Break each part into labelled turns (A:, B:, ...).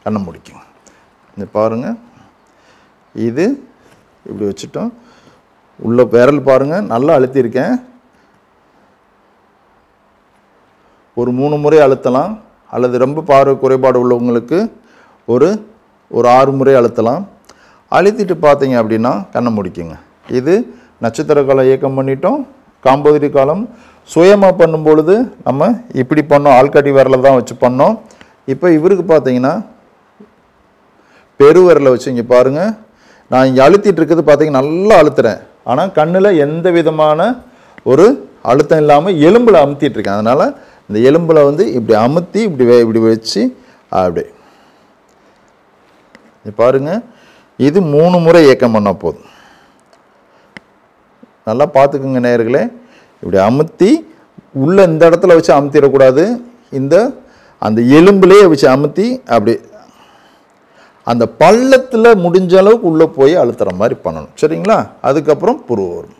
A: கண்ணை முடிக்குங்க இந்த பாருங்க இது இப்படி வச்சுட்டோம் உள்ள விரல் பாருங்க நல்லா அழுத்தியிருக்கேன் ஒரு மூணு முறை அழுத்தலாம் அல்லது ரொம்ப பார்வை குறைபாடு உள்ளவங்களுக்கு ஒரு ஒரு ஆறு முறை அழுத்தலாம் அழுத்திட்டு பார்த்தீங்க அப்படின்னா கண்ணை முடிக்குங்க இது நட்சத்திர காலம் இயக்கம் பண்ணிட்டோம் காம்போதிரி காலம் சுயமாக பண்ணும் பொழுது நம்ம இப்படி பண்ணோம் ஆள்காட்டி விரலை தான் வச்சு பண்ணோம் இப்போ இவருக்கு பார்த்தீங்கன்னா பெருவிரலை வச்சு இங்கே பாருங்கள் நான் இங்கே அழுத்திட்டு இருக்கிறது பார்த்தீங்கன்னா நல்லா அழுத்துறேன் ஆனால் கண்ணில் எந்த விதமான ஒரு அழுத்தம் இல்லாமல் எலும்பில் அமுத்திட்டு இருக்கேன் அதனால் இந்த எலும்பில் வந்து இப்படி அமுத்தி இப்படி வே- இப்படி வச்சு அப்படி இங்க பாருங்க இது மூணு முறை இயக்கம் பண்ணால் போதும் நல்லா பார்த்துக்குங்க நேயர்களே இப்படி அமுத்தி உள்ள இந்த இடத்துல வச்சு அமுத்திடக்கூடாது இந்த அந்த எலும்புலேயே வச்சு அமுத்தி அப்படி அந்த பள்ளத்தில் முடிஞ்ச அளவுக்கு உள்ளே போய் அழுத்துற மாதிரி பண்ணணும் சரிங்களா அதுக்கப்புறம் புருவ வரும்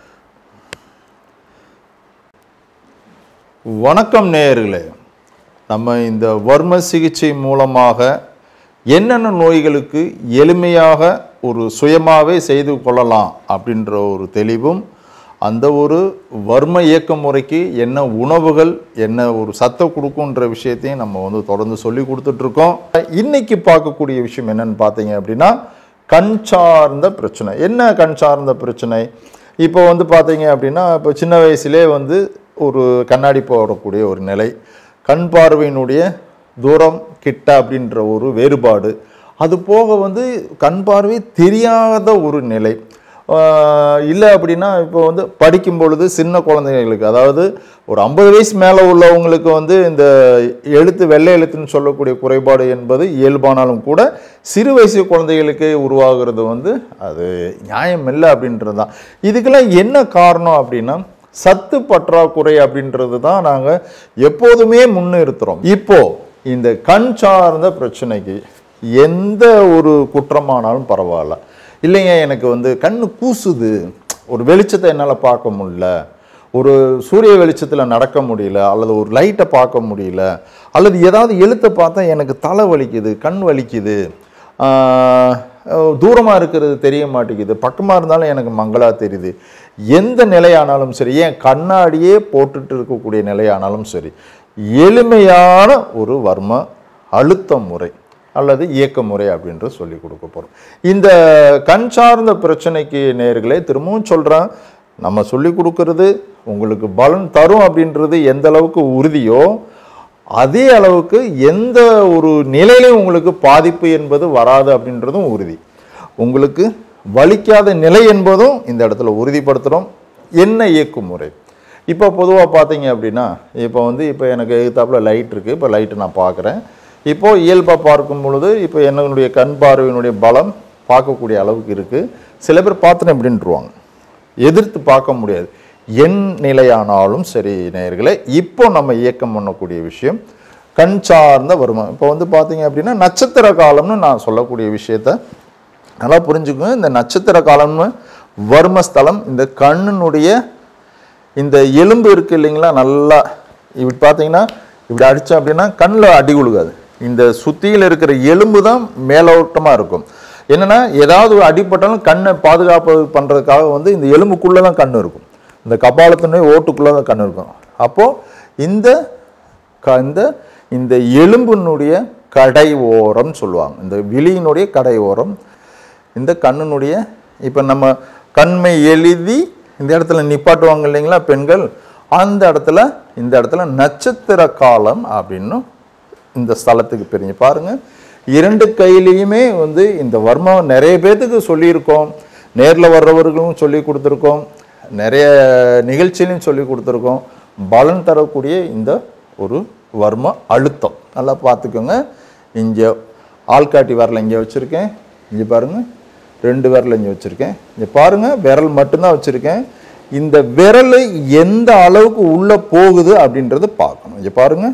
A: வணக்கம் நேயர்களே நம்ம இந்த வர்ம சிகிச்சை மூலமாக என்னென்ன நோய்களுக்கு எளிமையாக ஒரு சுயமாகவே செய்து கொள்ளலாம் அப்படின்ற ஒரு தெளிவும் அந்த ஒரு வர்ம இயக்க முறைக்கு என்ன உணவுகள் என்ன ஒரு சத்தை கொடுக்குன்ற விஷயத்தையும் நம்ம வந்து தொடர்ந்து சொல்லி கொடுத்துட்ருக்கோம் இன்னைக்கு பார்க்கக்கூடிய விஷயம் என்னன்னு பார்த்தீங்க அப்படின்னா கண் சார்ந்த பிரச்சனை என்ன கண் சார்ந்த பிரச்சனை இப்போ வந்து பார்த்தீங்க அப்படின்னா இப்போ சின்ன வயசுலே வந்து ஒரு கண்ணாடி போடக்கூடிய ஒரு நிலை கண் பார்வையினுடைய தூரம் கிட்ட அப்படின்ற ஒரு வேறுபாடு அது போக வந்து கண் பார்வை தெரியாத ஒரு நிலை இல்லை அப்படின்னா இப்போ வந்து படிக்கும் பொழுது சின்ன குழந்தைகளுக்கு அதாவது ஒரு ஐம்பது வயசு மேலே உள்ளவங்களுக்கு வந்து இந்த எழுத்து வெள்ளை எழுத்துன்னு சொல்லக்கூடிய குறைபாடு என்பது இயல்பானாலும் கூட சிறு வயசு குழந்தைகளுக்கு உருவாகிறது வந்து அது நியாயம் இல்லை அப்படின்றது தான் இதுக்கெல்லாம் என்ன காரணம் அப்படின்னா சத்து பற்றாக்குறை அப்படின்றது தான் நாங்கள் எப்போதுமே முன்னிறுத்துறோம் இப்போ இந்த கண் சார்ந்த பிரச்சனைக்கு எந்த ஒரு குற்றமானாலும் பரவாயில்ல இல்லைங்க எனக்கு வந்து கண்ணு கூசுது ஒரு வெளிச்சத்தை என்னால் பார்க்க முடியல ஒரு சூரிய வெளிச்சத்தில் நடக்க முடியல அல்லது ஒரு லைட்டை பார்க்க முடியல அல்லது ஏதாவது எழுத்தை பார்த்தா எனக்கு தலை வலிக்குது கண் வலிக்குது தூரமாக இருக்கிறது தெரிய மாட்டேங்குது பக்கமாக இருந்தாலும் எனக்கு மங்களா தெரியுது எந்த நிலையானாலும் சரி ஏன் கண்ணாடியே போட்டுட்டு இருக்கக்கூடிய நிலையானாலும் சரி எளிமையான ஒரு வர்ம அழுத்த முறை அல்லது இயக்க முறை அப்படின்ற சொல்லி கொடுக்க போகிறோம் இந்த கண் சார்ந்த பிரச்சனைக்கு நேர்களே திரும்பவும் சொல்கிறேன் நம்ம சொல்லி கொடுக்கறது உங்களுக்கு பலன் தரும் அப்படின்றது எந்த அளவுக்கு உறுதியோ அதே அளவுக்கு எந்த ஒரு நிலையிலையும் உங்களுக்கு பாதிப்பு என்பது வராது அப்படின்றதும் உறுதி உங்களுக்கு வலிக்காத நிலை என்பதும் இந்த இடத்துல உறுதிப்படுத்துகிறோம் என்ன இயக்கும் முறை இப்போ பொதுவாக பார்த்தீங்க அப்படின்னா இப்போ வந்து இப்போ எனக்கு எதிர்த்தாப்புல லைட் இருக்குது இப்போ லைட்டு நான் பார்க்குறேன் இப்போது இயல்பாக பார்க்கும் பொழுது இப்போ என்னுடைய கண் பார்வையினுடைய பலம் பார்க்கக்கூடிய அளவுக்கு இருக்குது சில பேர் பார்த்துன்னு எப்படின்ட்டுருவாங்க எதிர்த்து பார்க்க முடியாது என் நிலையானாலும் சரி நேயர்களே இப்போ நம்ம இயக்கம் பண்ணக்கூடிய விஷயம் கண் சார்ந்த வருமானம் இப்போ வந்து பார்த்தீங்க அப்படின்னா நட்சத்திர காலம்னு நான் சொல்லக்கூடிய விஷயத்த நல்லா புரிஞ்சுக்கோங்க இந்த நட்சத்திர காலம்னு வர்மஸ்தலம் இந்த கண்ணினுடைய இந்த எலும்பு இருக்கு இல்லைங்களா நல்லா இப்படி பார்த்தீங்கன்னா இப்படி அடித்தோம் அப்படின்னா கண்ணில் அடி உழுகாது இந்த சுத்தியில் இருக்கிற எலும்பு தான் மேலோட்டமாக இருக்கும் என்னன்னா ஏதாவது ஒரு அடிபட்டாலும் கண்ணை பாதுகாப்பு பண்ணுறதுக்காக வந்து இந்த எலும்புக்குள்ளே தான் கண் இருக்கும் இந்த கபாலத்தினுடைய ஓட்டுக்குள்ளே தான் கண் இருக்கும் அப்போது இந்த க இந்த இந்த எலும்பினுடைய கடை ஓரம் சொல்லுவாங்க இந்த விழியினுடைய கடை ஓரம் இந்த கண்ணினுடைய இப்போ நம்ம கண்மை எழுதி இந்த இடத்துல நிப்பாட்டுவாங்க இல்லைங்களா பெண்கள் அந்த இடத்துல இந்த இடத்துல நட்சத்திர காலம் அப்படின்னு இந்த ஸ்தலத்துக்கு பிரிஞ்சு பாருங்க இரண்டு கையிலையுமே வந்து இந்த வர்மம் நிறைய பேர்த்துக்கு சொல்லியிருக்கோம் நேரில் வர்றவர்களும் சொல்லி கொடுத்துருக்கோம் நிறைய நிகழ்ச்சியிலையும் சொல்லி கொடுத்துருக்கோம் பலன் தரக்கூடிய இந்த ஒரு வர்ம அழுத்தம் நல்லா பார்த்துக்கோங்க இங்கே ஆள்காட்டி விரல் இங்கே வச்சுருக்கேன் இங்கே பாருங்க ரெண்டு விரல் இங்கே வச்சுருக்கேன் இங்கே பாருங்க விரல் மட்டும்தான் வச்சுருக்கேன் இந்த விரல் எந்த அளவுக்கு உள்ளே போகுது அப்படின்றத பார்க்கணும் இங்கே பாருங்க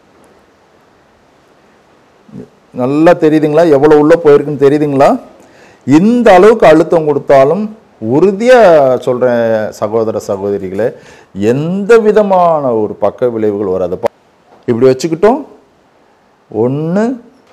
A: நல்லா தெரியுதுங்களா எவ்வளோ உள்ளே போயிருக்குன்னு தெரியுதுங்களா இந்த அளவுக்கு அழுத்தம் கொடுத்தாலும் உறுதியாக சொல்கிறேன் சகோதர சகோதரிகளே எந்த விதமான ஒரு பக்க விளைவுகள் வராது பா- இப்படி வச்சுக்கிட்டோம் ஒன்று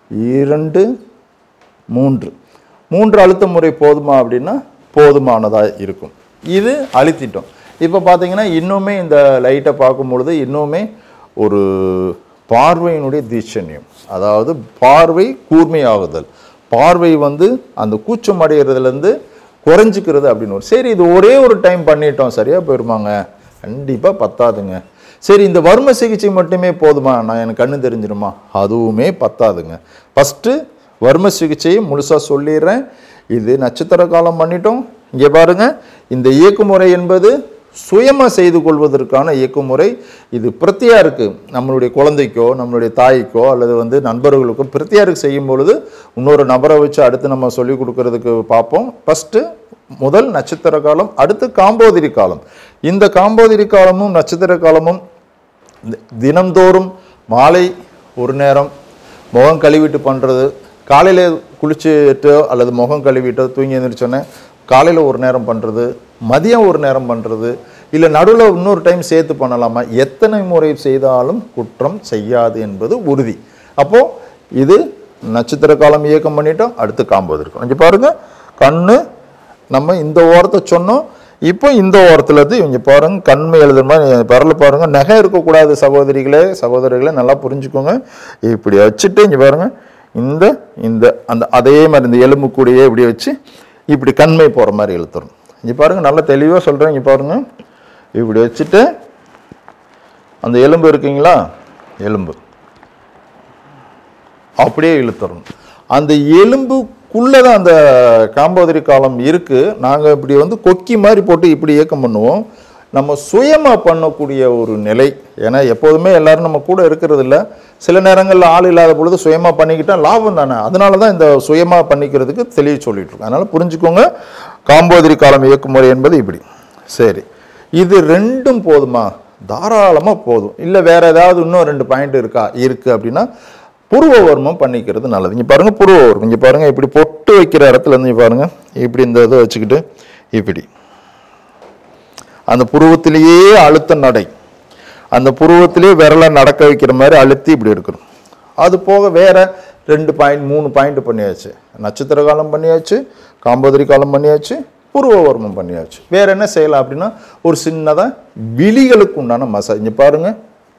A: இரண்டு மூன்று மூன்று அழுத்த முறை போதுமா அப்படின்னா போதுமானதாக இருக்கும் இது அழுத்திட்டோம் இப்போ பார்த்தீங்கன்னா இன்னுமே இந்த லைட்டை பார்க்கும் பொழுது இன்னுமே ஒரு பார்வையினுடைய தீட்சண்யம் அதாவது பார்வை கூர்மையாகுதல் பார்வை வந்து அந்த கூச்சம் அடைகிறதுலேருந்து குறைஞ்சிக்கிறது அப்படின்னு வரும். சரி இது ஒரே ஒரு டைம் பண்ணிட்டோம் சரியாக போயிருமாங்க கண்டிப்பாக பத்தாதுங்க சரி இந்த வர்ம சிகிச்சை மட்டுமே போதுமா நான் எனக்கு கண்ணு தெரிஞ்சிருமா அதுவுமே பத்தாதுங்க ஃபஸ்ட்டு வர்ம சிகிச்சையை முழுசாக சொல்லிடுறேன் இது நட்சத்திர காலம் பண்ணிட்டோம் இங்கே பாருங்க இந்த இயக்குமுறை என்பது சுயமாக செய்து கொள்வதற்கான இயக்குமுறை இது பிரத்தியாருக்கு நம்மளுடைய குழந்தைக்கோ நம்மளுடைய தாய்க்கோ அல்லது வந்து நண்பர்களுக்கோ பிரத்தியாருக்கு செய்யும் பொழுது இன்னொரு நபரை வச்சு அடுத்து நம்ம சொல்லிக் கொடுக்கறதுக்கு பார்ப்போம் ஃபஸ்ட்டு முதல் நட்சத்திர காலம் அடுத்து காம்போதிரி காலம் இந்த காம்போதிரி காலமும் நட்சத்திர காலமும் தி- தினம்தோறும் மாலை ஒரு நேரம் முகம் கழுவிட்டு பண்ணுறது காலையில் குளிச்சுட்டோ அல்லது முகம் கழுவிட்டோ தூங்கி எழுந்திரிச்சோன்னே காலையில் ஒரு நேரம் பண்ணுறது மதியம் ஒரு நேரம் பண்ணுறது இல்லை நடுவில் இன்னொரு டைம் சேர்த்து பண்ணலாமா எத்தனை முறை செய்தாலும் குற்றம் செய்யாது என்பது உறுதி அப்போது இது நட்சத்திர காலம் இயக்கம் பண்ணிட்டோம் அடுத்து காம்போது இருக்கும் இங்கே பாருங்கள் கண்ணு நம்ம இந்த ஓரத்தை சொன்னோம் இப்போ இந்த ஓரத்துல இருந்து இவங்க பாருங்க கண்மை எழுதுற மாதிரி பரல பாருங்க நகை இருக்கக்கூடாது சகோதரிகளே சகோதரிகளே நல்லா புரிஞ்சுக்கோங்க இப்படி வச்சுட்டு இங்க பாருங்க இந்த இந்த அந்த அதே மாதிரி இந்த எலும்பு கூடயே இப்படி வச்சு இப்படி கண்மை போற மாதிரி இழுத்துறோம் இங்க பாருங்க நல்லா தெளிவா சொல்றேன் இங்க பாருங்க இப்படி வச்சுட்டு அந்த எலும்பு இருக்குங்களா எலும்பு அப்படியே இழுத்துறணும் அந்த எலும்புக்குள்ளே தான் அந்த காம்போதரி காலம் இருக்குது நாங்கள் இப்படி வந்து கொக்கி மாதிரி போட்டு இப்படி இயக்கம் பண்ணுவோம் நம்ம சுயமாக பண்ணக்கூடிய ஒரு நிலை ஏன்னா எப்போதுமே எல்லாரும் நம்ம கூட இருக்கிறது இல்ல சில நேரங்களில் ஆள் இல்லாத பொழுது சுயமாக பண்ணிக்கிட்டா லாபம் தானே அதனால தான் இந்த சுயமாக பண்ணிக்கிறதுக்கு தெளிவு சொல்லிட்டு இருக்கோம் அதனால் புரிஞ்சுக்கோங்க காம்போதரி காலம் இயக்குமுறை என்பது இப்படி சரி இது ரெண்டும் போதுமா தாராளமாக போதும் இல்லை வேற ஏதாவது இன்னும் ரெண்டு பாயிண்ட் இருக்கா இருக்குது அப்படின்னா புருவவர்மம் பண்ணிக்கிறது நல்லது இங்கே பாருங்கள் புருவவர்மம் இங்கே பாருங்கள் இப்படி பொட்டு வைக்கிற இடத்துல இருந்து இங்க பாருங்க இப்படி இந்த இதை வச்சுக்கிட்டு இப்படி அந்த புருவத்திலேயே அழுத்த நடை அந்த புருவத்திலேயே விரலை நடக்க வைக்கிற மாதிரி அழுத்தி இப்படி எடுக்கணும் அது போக வேற ரெண்டு பாயிண்ட் மூணு பாயிண்ட் பண்ணியாச்சு நட்சத்திர காலம் பண்ணியாச்சு காம்போதரி காலம் பண்ணியாச்சு புருவவர்மம் பண்ணியாச்சு வேற என்ன செய்யலாம் அப்படின்னா ஒரு சின்னதாக விழிகளுக்கு உண்டான மசாஜ் இங்கே பாருங்க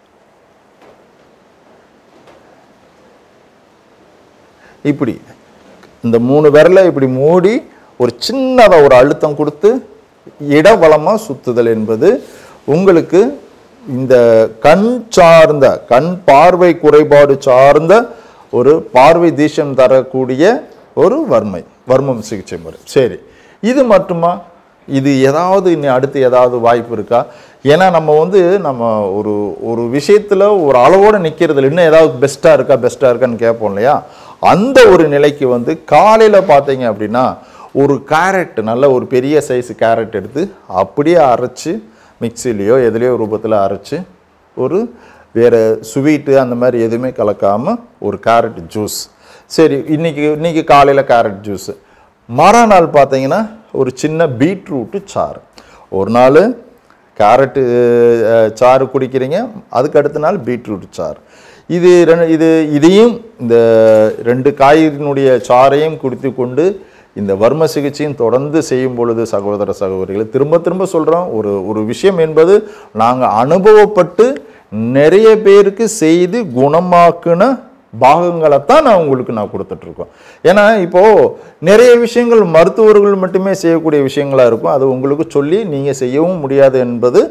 A: இப்படி இந்த மூணு விரலை இப்படி மூடி ஒரு சின்னதாக ஒரு அழுத்தம் கொடுத்து இடவளமாக சுத்துதல் என்பது உங்களுக்கு இந்த கண் சார்ந்த கண் பார்வை குறைபாடு சார்ந்த ஒரு பார்வை தீஷம் தரக்கூடிய ஒரு வர்மை வர்மம் சிகிச்சை முறை சரி இது மட்டுமா இது ஏதாவது இனி அடுத்து ஏதாவது வாய்ப்பு இருக்கா ஏன்னா நம்ம வந்து நம்ம ஒரு ஒரு விஷயத்துல ஒரு அளவோட நிற்கிறதுல இன்னும் ஏதாவது பெஸ்ட்டாக இருக்கா பெஸ்ட்டாக இருக்கான்னு கேட்போம் இல்லையா அந்த ஒரு நிலைக்கு வந்து காலையில் பார்த்தீங்க அப்படின்னா ஒரு கேரட் நல்ல ஒரு பெரிய சைஸ் கேரட் எடுத்து அப்படியே அரைச்சு மிக்சிலேயோ எதுலேயோ ரூபத்தில் அரைச்சு ஒரு வேறு ஸ்வீட்டு அந்த மாதிரி எதுவுமே கலக்காமல் ஒரு கேரட் ஜூஸ் சரி இன்னைக்கு இன்னைக்கு காலையில் கேரட் ஜூஸு மறுநாள் பார்த்தீங்கன்னா ஒரு சின்ன பீட்ரூட்டு சாறு ஒரு நாள் கேரட்டு அஹ், சாறு குடிக்கிறீங்க அதுக்கு அடுத்த நாள் பீட்ரூட் சாறு இது ரெண்டு இது இதையும் இந்த ரெண்டு காயினுடைய சாறையும் குடித்து கொண்டு இந்த வர்ம சிகிச்சையும் தொடர்ந்து செய்யும் பொழுது சகோதர சகோதரிகளை திரும்ப திரும்ப சொல்கிறோம் ஒரு ஒரு விஷயம் என்பது நாங்கள் அனுபவப்பட்டு நிறைய பேருக்கு செய்து குணமாக்குன பாகங்களைத்தான் நான் உங்களுக்கு நான் கொடுத்துட்ருக்கோம் ஏன்னா இப்போது நிறைய விஷயங்கள் மருத்துவர்கள் மட்டுமே செய்யக்கூடிய விஷயங்களா இருக்கும் அது உங்களுக்கு சொல்லி நீங்கள் செய்யவும் முடியாது என்பது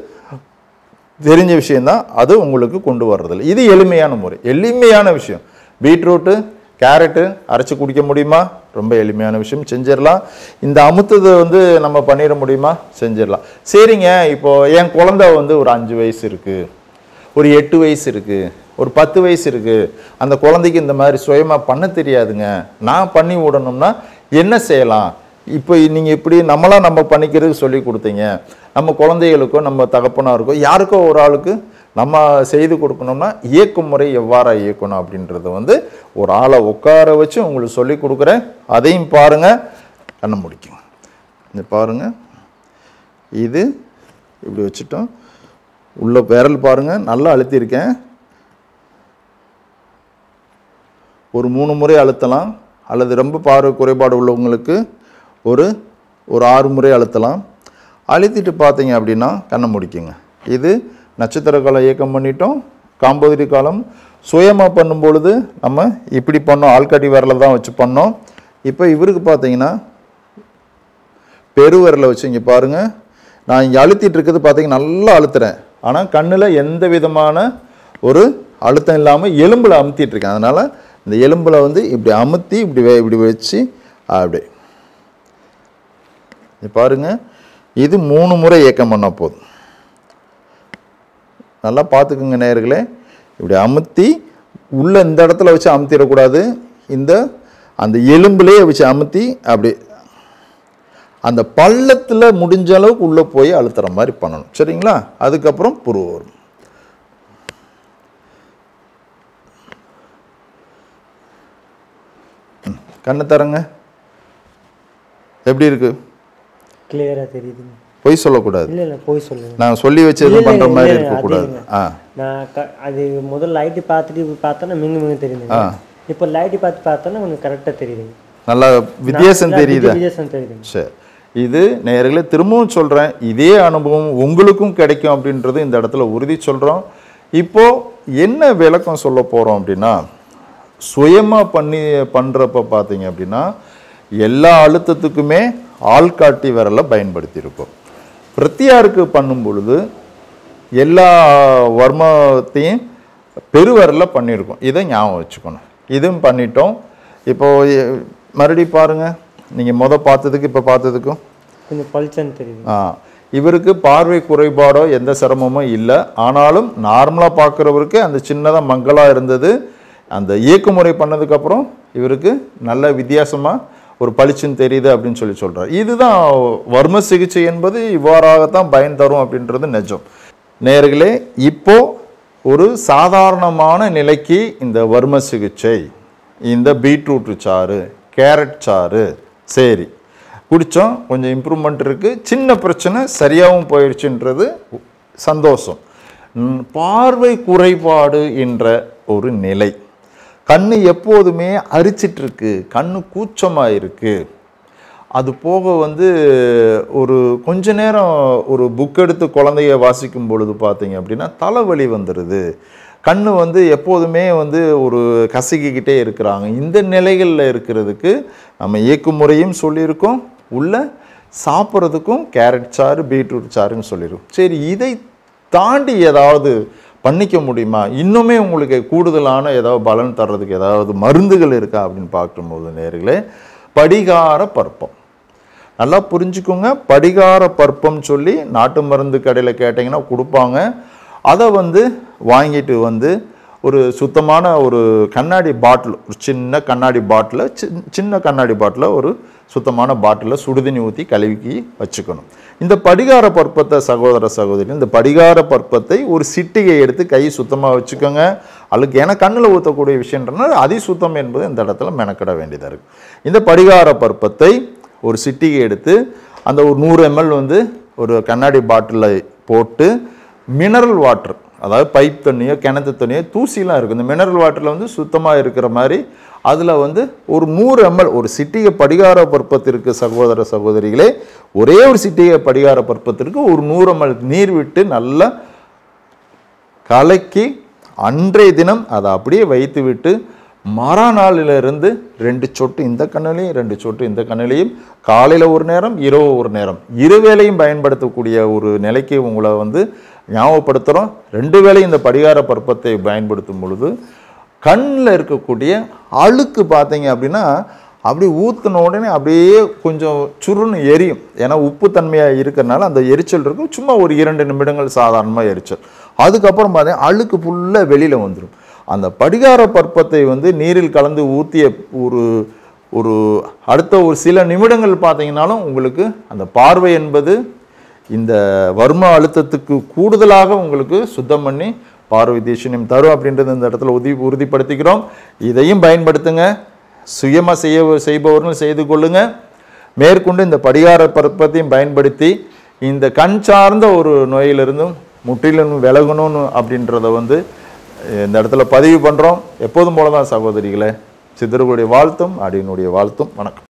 A: தெரிஞ்ச விஷயம்தான் அது உங்களுக்கு கொண்டு வர்றதில்ல இது எளிமையான முறை எளிமையான விஷயம் பீட்ரூட்டு கேரட்டு அரைச்சி குடிக்க முடியுமா ரொம்ப எளிமையான விஷயம் செஞ்சிடலாம் இந்த அமுத்ததை வந்து நம்ம பண்ணிட முடியுமா செஞ்சிடலாம் சரிங்க இப்போ என் குழந்தை வந்து ஒரு அஞ்சு வயசு இருக்குது ஒரு எட்டு வயசு இருக்குது ஒரு பத்து வயசு இருக்குது அந்த குழந்தைக்கு இந்த மாதிரி சுயமாக பண்ண தெரியாதுங்க நான் பண்ணி விடணும்னா என்ன செய்யலாம் இப்போ நீங்கள் இப்படி நம்மளா நம்ம பண்ணிக்கிறதுக்கு சொல்லி கொடுத்தீங்க நம்ம குழந்தைகளுக்கோ நம்ம தகப்பனாருக்கோ யாருக்கோ ஒரு ஆளுக்கு நம்ம செய்து கொடுக்கணும்னா இயக்கும் முறை எவ்வாறா இயக்கணும் அப்படின்றத வந்து ஒரு ஆளை உட்கார வச்சு உங்களுக்கு சொல்லி கொடுக்குறேன் அதையும் பாருங்க கண்ணை முடிக்குங்க இந்த பாருங்க இது இப்படி வச்சுட்டோம் உள்ள விரல் பாருங்க நல்லா அழுத்தியிருக்கேன் ஒரு மூணு முறை அழுத்தலாம் அல்லது ரொம்ப பார்வை குறைபாடு உள்ளவங்களுக்கு ஒரு ஒரு ஆறு முறை அழுத்தலாம் அழுத்திட்டு பார்த்தீங்க அப்படின்னா கண்ணை முடிக்குங்க இது நட்சத்திர காலம் இயக்கம் பண்ணிட்டோம் காம்போதிரி காலம் சுயமாக பண்ணும் பொழுது நம்ம இப்படி பண்ணோம் ஆள்காட்டி விரல தான் வச்சு பண்ணோம் இப்போ இவருக்கு பார்த்தீங்கன்னா பெருவிரலை வச்சு இங்கே பாருங்கள் நான் இங்கே அழுத்திட்டு இருக்கிறது பார்த்தீங்கன்னா நல்லா அழுத்துறேன் ஆனால் கண்ணில் எந்த விதமான ஒரு அழுத்தம் இல்லாமல் எலும்பில் அமுத்திட்டு இருக்கேன் அதனால் இந்த எலும்பில் வந்து இப்படி அமுத்தி இப்படி வே- இப்படி வச்சு அப்படி இது பாருங்க இது மூணு முறை இயக்கம் பண்ணால் போதும் நல்லா பார்த்துக்குங்க நேயர்களே இப்படி அமுத்தி உள்ள இந்த இடத்துல வச்சு அமுத்திடக்கூடாது இந்த அந்த எலும்புலேயே வச்சு அமுத்தி அப்படி அந்த பள்ளத்தில் முடிஞ்ச அளவுக்கு உள்ளே போய் அழுத்துற மாதிரி பண்ணணும் சரிங்களா அதுக்கப்புறம் புருவ வரும் ம், கண்ணை தரங்க எப்படி இருக்கு
B: கிளியரா தெரியுதுங்க
A: பொய் சொல்லக்கூடாது
B: இல்ல இல்ல போய் சொல்லுங்க
A: நான் சொல்லி வச்சு எதுவும்
B: இல்ல,
A: பண்ணுற
B: இல்ல,
A: மாதிரி
B: இல்ல,
A: இருக்கக்கூடாது
B: அது
A: ஆ
B: நான் க- அது முதல்ல லைட்டு பார்த்துட்டு இப்படி பார்த்தோன்னா மிங்கு மிங்கு தெரியுதுங்க
A: ஆ.
B: இப்போ லைட்டு பார்த்து பார்த்தோன்னா கொஞ்சம் கரெக்டாக தெரியுதுங்க
A: நல்லா வித்தியாசம் தெரியுதா
B: வித்தியாசம் தெரியுதுங்க
A: சரி இது நேயர்களே திரும்பவும் சொல்கிறேன் இதே அனுபவம் உங்களுக்கும் கிடைக்கும் அப்படின்றது இந்த இடத்துல உறுதி சொல்கிறோம் இப்போ என்ன விளக்கம் சொல்ல போகிறோம் அப்படின்னா சுயமாக பண்ணி பண்ணுறப்ப பார்த்தீங்க அப்படின்னா எல்லா அழுத்தத்துக்குமே ஆள்காட்டி விரலை பயன்படுத்தியிருக்கோம் பிரத்தியாருக்கு பண்ணும் பொழுது எல்லா வர்மத்தையும் பெருவரில் பண்ணியிருக்கோம் இதை ஞாபகம் வச்சுக்கணும் இதுவும் பண்ணிட்டோம் இப்போ எ- மறுபடியும் பாருங்க நீங்கள் முத பார்த்ததுக்கு இப்போ பார்த்ததுக்கும்
B: கொஞ்சம் பளிச்சன்னு தெரியுது
A: ஆ இவருக்கு பார்வை குறைபாடோ எந்த சிரமமும் இல்லை ஆனாலும் நார்மலாக பார்க்குறவருக்கு அந்த சின்னதாக மங்கலாக இருந்தது அந்த இயக்குமுறை பண்ணதுக்கப்புறம் இவருக்கு நல்ல வித்தியாசமாக ஒரு பளிச்சுன்னு தெரியுது அப்படின்னு சொல்லி சொல்கிறார் இதுதான் வர்ம சிகிச்சை என்பது இவ்வாறாகத்தான் பயன் தரும் அப்படின்றது நிஜம் நேர்களே இப்போ ஒரு சாதாரணமான நிலைக்கு இந்த வர்ம சிகிச்சை இந்த பீட்ரூட் சாறு கேரட் சாறு சரி குடித்தோம் கொஞ்சம் இம்ப்ரூவ்மெண்ட் இருக்குது சின்ன பிரச்சனை சரியாகவும் போயிடுச்சுன்றது சந்தோஷம் ம், பார்வை குறைபாடு என்ற ஒரு நிலை கண்ணு எப்போதுமே அரிச்சிட்டு இருக்கு கண்ணு கூச்சமாக இருக்கு அது போக வந்து ஒரு கொஞ்ச நேரம் ஒரு புக் எடுத்து குழந்தைய வாசிக்கும் பொழுது பார்த்தீங்க அப்படின்னா தலைவலி வந்துடுது கண்ணு வந்து எப்போதுமே வந்து ஒரு கசக்கிக்கிட்டே இருக்கிறாங்க இந்த நிலைகளில் இருக்கிறதுக்கு நம்ம இயக்கும் முறையும் சொல்லியிருக்கோம் உள்ள சாப்பிட்றதுக்கும் கேரட் சாறு பீட்ரூட் சாறுன்னு சொல்லியிருக்கோம் சரி இதை தாண்டி ஏதாவது பண்ணிக்க முடியுமா இன்னுமே உங்களுக்கு கூடுதலான ஏதாவது பலன் தர்றதுக்கு ஏதாவது மருந்துகள் இருக்கா அப்படின்னு பார்க்கும்போது நேர்களே படிகார பற்பம் நல்லா புரிஞ்சுக்கோங்க படிகார பற்பம் சொல்லி நாட்டு மருந்து கடையில் கேட்டிங்கன்னா கொடுப்பாங்க அதை வந்து வாங்கிட்டு வந்து ஒரு சுத்தமான ஒரு கண்ணாடி பாட்டில் ஒரு சின்ன கண்ணாடி பாட்டில் சின்ன கண்ணாடி பாட்டில் ஒரு சுத்தமான பாட்டிலில் சுடுதண்ணி ஊற்றி கழுவிக்கி வச்சுக்கணும் இந்த படிகார பற்பத்தை சகோதர சகோதரி இந்த படிகார பற்பத்தை ஒரு சிட்டிகை எடுத்து கை சுத்தமாக வச்சுக்கோங்க அழுக்கு ஏன்னா கண்ணில் ஊற்றக்கூடிய விஷயன்றனால அதி சுத்தம் என்பது இந்த இடத்துல மெனக்கிட வேண்டியதாக இருக்குது இந்த படிகார பற்பத்தை ஒரு சிட்டிகை எடுத்து அந்த ஒரு நூறு எம்எல் வந்து ஒரு கண்ணாடி பாட்டிலில் போட்டு மினரல் வாட்டர் அதாவது பைப் தண்ணியோ கிணத்து தண்ணியோ தூசிலாம் இருக்கும் இந்த மினரல் வாட்டரில் வந்து சுத்தமாக இருக்கிற மாதிரி அதில் வந்து ஒரு நூறு எம்எல் ஒரு சிட்டிகை படிகார பற்பத்திற்கு சகோதர சகோதரிகளே ஒரே ஒரு சிட்டிகை படிகார பற்பத்திற்கு ஒரு நூறு எம்எல் நீர் விட்டு நல்லா கலக்கி அன்றைய தினம் அதை அப்படியே வைத்து விட்டு மறுநாளிலிருந்து ரெண்டு சொட்டு இந்த கண்ணிலையும் ரெண்டு சொட்டு இந்த கண்ணிலையும் காலையில் ஒரு நேரம் இரவு ஒரு நேரம் இருவேளையும் பயன்படுத்தக்கூடிய ஒரு நிலைக்கு உங்களை வந்து ஞாபகப்படுத்துகிறோம் ரெண்டு வேளையும் இந்த படிகார பற்பத்தை பயன்படுத்தும் பொழுது கண்ணில் இருக்கக்கூடிய அழுக்கு பார்த்தீங்க அப்படின்னா அப்படியே ஊற்றின உடனே அப்படியே கொஞ்சம் சுருன்னு எரியும் ஏன்னா உப்பு தன்மையாக இருக்கிறனால அந்த எரிச்சல் இருக்கும் சும்மா ஒரு இரண்டு நிமிடங்கள் சாதாரணமாக எரிச்சல் அதுக்கப்புறம் பார்த்தீங்கன்னா அழுக்கு ஃபுல்லாக வெளியில் வந்துடும் அந்த படிகார பற்பத்தை வந்து நீரில் கலந்து ஊற்றிய ஒரு ஒரு அடுத்த ஒரு சில நிமிடங்கள் பார்த்தீங்கன்னாலும் உங்களுக்கு அந்த பார்வை என்பது இந்த வர்ம அழுத்தத்துக்கு கூடுதலாக உங்களுக்கு சுத்தம் பண்ணி பார்வை தீட்சணியம் தரும் அப்படின்றது இந்த இடத்துல உறுதி உறுதிப்படுத்திக்கிறோம் இதையும் பயன்படுத்துங்க சுயமாக செய்ய செய்பவர்கள் செய்து கொள்ளுங்க மேற்கொண்டு இந்த படிகார பற்பத்தையும் பயன்படுத்தி இந்த கண் சார்ந்த ஒரு நோயிலிருந்தும் முற்றிலும் விலகணும்னு அப்படின்றத வந்து இந்த இடத்துல பதிவு பண்ணுறோம் எப்போதும் போல தான் சகோதரிகளே சித்தர்களுடைய வாழ்த்தும் அடியினுடைய வாழ்த்தும் வணக்கம்